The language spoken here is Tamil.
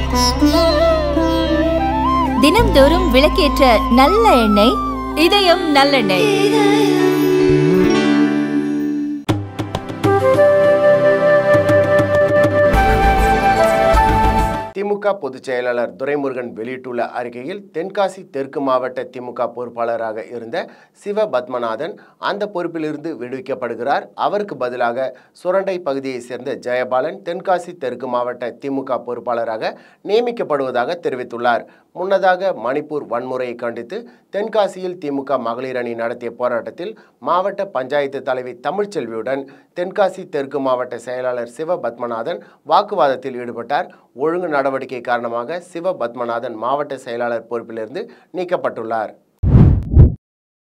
தினம்தோறும் விளக்கேற்ற நல்ல எண்ணெய் இதயம் நல்லெண்ணெய் திமுக பொதுச் செயலாளர் துரைமுருகன் வெளியிட்டுள்ள அறிக்கையில் தென்காசி தெற்கு மாவட்ட திமுக பொறுப்பாளராக இருந்த சிவ பத்மநாதன் அந்த பொறுப்பிலிருந்து விடுவிக்கப்படுகிறார் அவருக்கு பதிலாக சுரண்டை பகுதியைச் சேர்ந்த ஜெயபாலன் தென்காசி தெற்கு மாவட்ட திமுக பொறுப்பாளராக நியமிக்கப்படுவதாக தெரிவித்துள்ளார் முன்னதாக மணிப்பூர் வன்முறையை கண்டித்து தென்காசியில் திமுக மகளிர் அணி நடத்திய போராட்டத்தில் மாவட்ட பஞ்சாயத்து தலைவி தமிழ்ச்செல்வியுடன் தென்காசி தெற்கு மாவட்ட செயலாளர் சிவ பத்மநாதன் வாக்குவாதத்தில் ஈடுபட்டார் ஒழுங்கு நடவடிக்கை காரணமாக சிவ பத்மநாதன் மாவட்ட செயலாளர் பொறுப்பிலிருந்து நீக்கப்பட்டுள்ளார்